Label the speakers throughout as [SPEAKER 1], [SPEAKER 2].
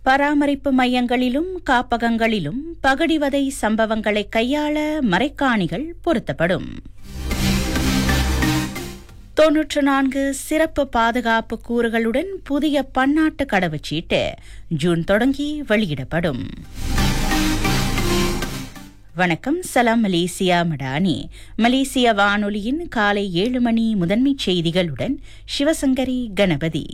[SPEAKER 1] பராமரிப்பு மையங்களிலும் காப்பகங்களிலும் பகடிவதை சம்பவங்களை கையாள மறைக்காணிகள் பொருத்தப்படும் தொன்னூற்று நான்கு சிறப்பு பாதுகாப்பு கூறுகளுடன் புதிய பன்னாட்டு கடவுச்சீட்டு ஜூன் தொடங்கி வெளியிடப்படும் வணக்கம் சலாம் மலேசியா மடானி மலேசிய வானொலியின் காலை ஏழு மணி முதன்மைச் செய்திகளுடன் சிவசங்கரி கணபதி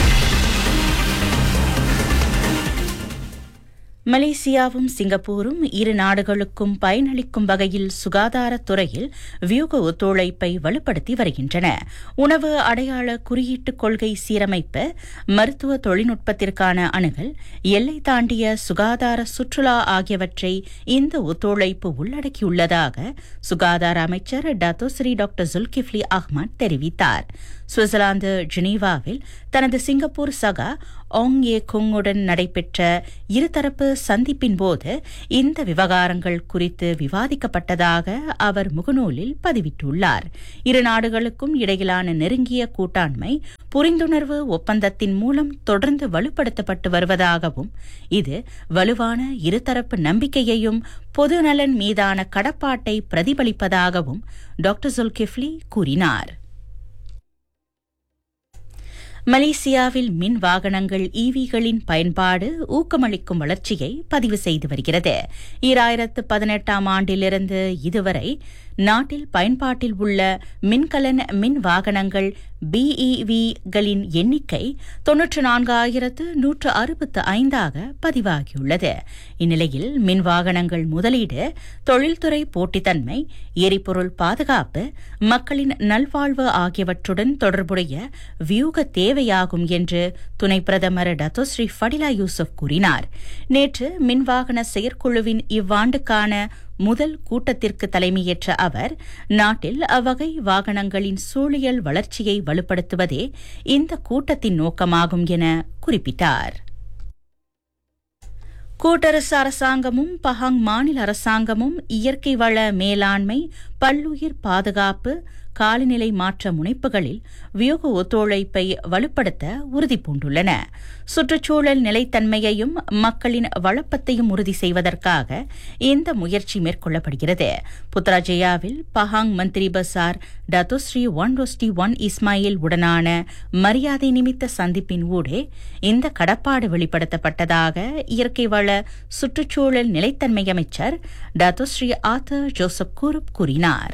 [SPEAKER 1] மலேசியாவும் சிங்கப்பூரும் இரு நாடுகளுக்கும் பயனளிக்கும் வகையில் சுகாதாரத்துறையில் வியூக ஒத்துழைப்பை வலுப்படுத்தி வருகின்றன உணவு அடையாள குறியீட்டு கொள்கை சீரமைப்பு மருத்துவ தொழில்நுட்பத்திற்கான அணுகல் எல்லை தாண்டிய சுகாதார சுற்றுலா ஆகியவற்றை இந்த ஒத்துழைப்பு உள்ளடக்கியுள்ளதாக சுகாதார அமைச்சர் டத்தோஸ்ரீ டாக்டர் ஜுல்கிஃப்லி அஹ்மத் தெரிவித்தார் சுவிட்சர்லாந்து ஜெனீவாவில் தனது சிங்கப்பூர் சகா ஆங் ஏ குங்குடன் நடைபெற்ற இருதரப்பு சந்திப்பின் போது இந்த விவகாரங்கள் குறித்து விவாதிக்கப்பட்டதாக அவர் முகநூலில் பதிவிட்டுள்ளார் இரு நாடுகளுக்கும் இடையிலான நெருங்கிய கூட்டாண்மை புரிந்துணர்வு ஒப்பந்தத்தின் மூலம் தொடர்ந்து வலுப்படுத்தப்பட்டு வருவதாகவும் இது வலுவான இருதரப்பு நம்பிக்கையையும் பொதுநலன் மீதான கடப்பாட்டை பிரதிபலிப்பதாகவும் டாக்டர் ஜுல்கிஃப்லி கூறினார் மலேசியாவில் மின் வாகனங்கள் ஈவிகளின் பயன்பாடு ஊக்கமளிக்கும் வளர்ச்சியை பதிவு செய்து வருகிறது ஈராயிரத்து பதினெட்டாம் ஆண்டிலிருந்து இதுவரை நாட்டில் பயன்பாட்டில் உள்ள மின்கலன் மின் வாகனங்கள் பிஇவிகளின் எண்ணிக்கை தொன்னூற்று நான்காயிரத்து நூற்று அறுபத்து ஐந்தாக பதிவாகியுள்ளது இந்நிலையில் மின் வாகனங்கள் முதலீடு தொழில்துறை போட்டித்தன்மை எரிபொருள் பாதுகாப்பு மக்களின் நல்வாழ்வு ஆகியவற்றுடன் தொடர்புடைய வியூக தேவையாகும் என்று துணை பிரதமர் டத்தோஸ்ரீ ஃபடிலா யூசுப் கூறினார் நேற்று மின்வாகன செயற்குழுவின் இவ்வாண்டுக்கான முதல் கூட்டத்திற்கு தலைமையேற்ற அவர் நாட்டில் அவ்வகை வாகனங்களின் சூழியல் வளர்ச்சியை வலுப்படுத்துவதே இந்த கூட்டத்தின் நோக்கமாகும் என குறிப்பிட்டார் கூட்டரசு அரசாங்கமும் பஹாங் மாநில அரசாங்கமும் இயற்கை வள மேலாண்மை பல்லுயிர் பாதுகாப்பு காலநிலை மாற்ற முனைப்புகளில் வியூக ஒத்துழைப்பை வலுப்படுத்த உறுதி பூண்டுள்ளன சுற்றுச்சூழல் நிலைத்தன்மையையும் மக்களின் வளப்பத்தையும் உறுதி செய்வதற்காக இந்த முயற்சி மேற்கொள்ளப்படுகிறது புத்ராஜயாவில் பஹாங் மந்திரி பசார் Datuk Seri Wan Rosdi Wan Ismail உடனான மரியாதை நிமித்த சந்திப்பின் ஊடே இந்த கடப்பாடு வெளிப்படுத்தப்பட்டதாக இயற்கை வள சுற்றுச்சூழல் நிலைத்தன்மை அமைச்சர் டத்தோஸ்ரீ ஆத்தர் ஜோசப் கூருப் கூறினார்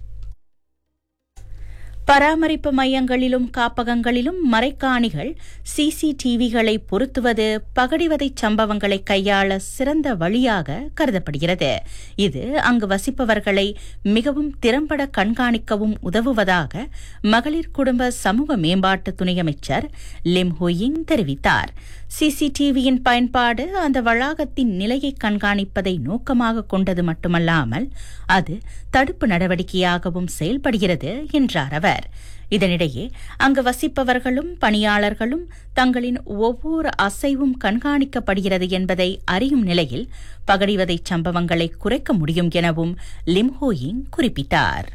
[SPEAKER 1] பராமரிப்பு மையங்களிலும் காப்பகங்களிலும் மறைக்காணிகள் சிசிடிவிகளை பொருத்துவது பகடிவதை சம்பவங்களை கையாள சிறந்த வழியாக கருதப்படுகிறது இது அங்கு வசிப்பவர்களை மிகவும் திறம்பட கண்காணிக்கவும் உதவுவதாக மகளிர் குடும்ப சமூக மேம்பாட்டு துணை அமைச்சர் லிம் ஹோயிங் தெரிவித்தார் சிசிடிவியின் பயன்பாடு அந்த வளாகத்தின் நிலையை கண்காணிப்பதை நோக்கமாக கொண்டது மட்டுமல்லாமல் அது தடுப்பு நடவடிக்கையாகவும் செயல்படுகிறது என்றார் அவர் இதனிடையே அங்கு வசிப்பவர்களும் பணியாளர்களும் தங்களின் ஒவ்வொரு அசைவும் கண்காணிக்கப்படுகிறது என்பதை அறியும் நிலையில் பகடிவதை சம்பவங்களை குறைக்க முடியும் எனவும் லிம்ஹோயிங் குறிப்பிட்டார்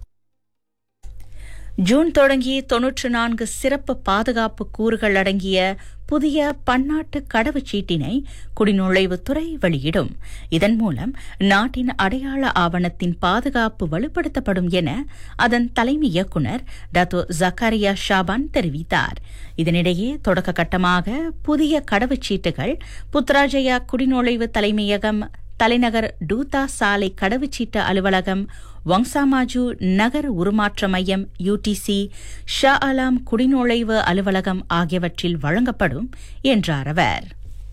[SPEAKER 1] ஜூன் தொடங்கி தொன்னூற்று நான்கு சிறப்பு பாதுகாப்பு கூறுகள் அடங்கிய புதிய பன்னாட்டு கடவுச்சீட்டினை குடிநுழைவுத்துறை வெளியிடும் இதன் மூலம் நாட்டின் அடையாள ஆவணத்தின் பாதுகாப்பு வலுப்படுத்தப்படும் என அதன் தலைமை இயக்குநர் டத்தோ ஜக்காரியா ஷாபான் தெரிவித்தார் இதனிடையே தொடக்க கட்டமாக புதிய கடவுச்சீட்டுகள் புத்ராஜயா குடிநுழைவு தலைமையகம் தலைநகர் டூதா சாலை கடவுச்சீட்டு அலுவலகம் வங்சாமாஜு நகர் உருமாற்ற மையம் யுடிசி ஷா அலாம் குடிநுழைவு அலுவலகம் ஆகியவற்றில் வழங்கப்படும் என்றார் அவர்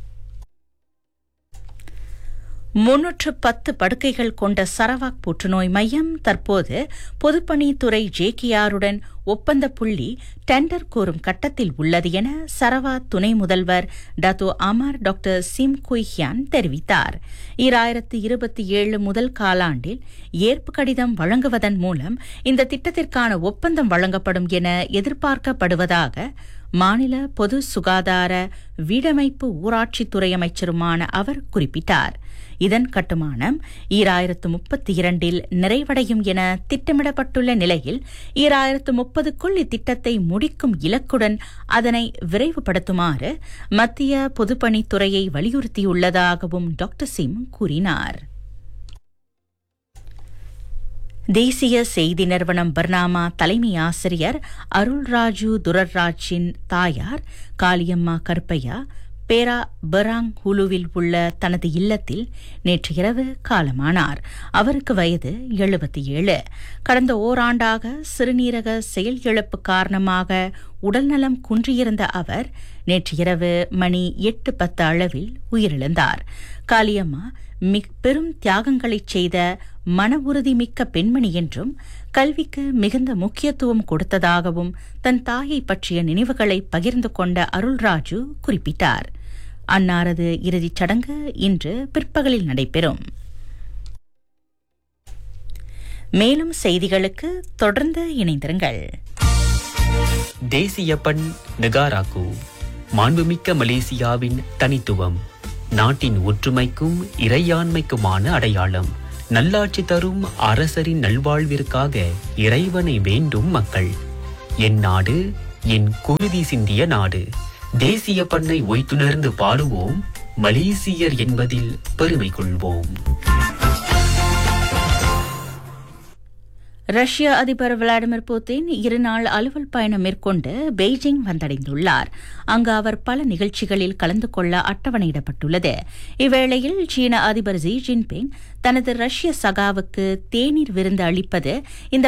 [SPEAKER 1] முன்னூற்று பத்து படுக்கைகள் கொண்ட சரவாக் புற்றுநோய் மையம் தற்போது பொதுப்பணித்துறை ஜேகேஆருடன் ஒப்பந்த புள்ளி டெண்டர் கோரும் கட்டத்தில் உள்ளது என சரவா துணை முதல்வர் Datuk Amar doctor Sim Kui Hian தெரிவித்தார் ஈராயிரத்து இருபத்தி ஏழு முதல் காலாண்டில் ஏற்பு கடிதம் வழங்குவதன் மூலம் இந்த திட்டத்திற்கான ஒப்பந்தம் வழங்கப்படும் என எதிர்பார்க்கப்படுவதாக மாநில பொது சுகாதார வீடமைப்பு ஊராட்சித்துறை அமைச்சருமான அவர் குறிப்பிட்டார் இதன் கட்டுமானம் ஈராயிரத்து முப்பத்தி இரண்டில் நிறைவடையும் என திட்டமிடப்பட்டுள்ள நிலையில் ஈராயிரத்து முப்பதுக்குள் இத்திட்டத்தை முடிக்கும் இலக்குடன் அதனை விரைவுபடுத்துமாறு மத்திய பொதுப்பணித்துறையை வலியுறுத்தியுள்ளதாகவும் டாக்டர் சிம் கூறினார் தேசிய செய்தி நிறுவனம் பர்னாமா தலைமை ஆசிரியர் அருள்ராஜு துரர்ராஜின் தாயார் காளியம்மா கருப்பையா பேரா பெராங் ஹுலுவில் உள்ள தனது இல்லத்தில் நேற்று இரவு காலமானார் அவருக்கு வயது எழுபத்தி ஏழு கடந்த ஓராண்டாக சிறுநீரக செயல் இழப்பு காரணமாக உடல்நலம் குன்றியிருந்த அவர் நேற்று இரவு மணி எட்டு பத்து அளவில் உயிரிழந்தார் காளியம்மா மிக் பெரும் தியாகங்களைச் செய்த மன உறுதிமிக்க பெண்மணி என்றும் கல்விக்கு மிகுந்த முக்கியத்துவம் கொடுத்ததாகவும் தன் தாயை பற்றிய நினைவுகளை பகிர்ந்து கொண்ட அருள்ராஜு குறிப்பிட்டார் அன்னாரது இறுதிச் சடங்கு இன்று பிற்பகலில் நடைபெறும் மேலும் செய்திகளுக்கு தொடர்ந்து இணைந்திருங்கள்
[SPEAKER 2] தேசிய பண் நெகாராக்கு மாண்புமிக்க மலேசியாவின் தனித்துவம் நாட்டின் ஒற்றுமைக்கும் இறையாண்மைக்குமான அடையாளம் நல்லாட்சி தரும் அரசரின் நல்வாழ்விற்காக இறைவனை வேண்டும் மக்கள் என் நாடு என் குருதி சிந்திய நாடு தேசிய பண்ணை ஒய்த்துணர்ந்து பாடுவோம் மலேசியர் என்பதில் பெருமை கொள்வோம்
[SPEAKER 1] ரஷ்ய அதிபர் விளாடிமிர் புட்டின் இருநாள் அலுவல் பயணம் மேற்கொண்டு பெய்ஜிங் வந்தடைந்துள்ளார் அங்கு அவர் பல நிகழ்ச்சிகளில் கலந்து கொள்ள அட்டவணையிடப்பட்டுள்ளது இவ்வேளையில் சீன அதிபர் ஜி ஜின்பிங் தனது ரஷ்ய சகாவுக்கு தேநீர் விருந்து அளிப்பது இந்த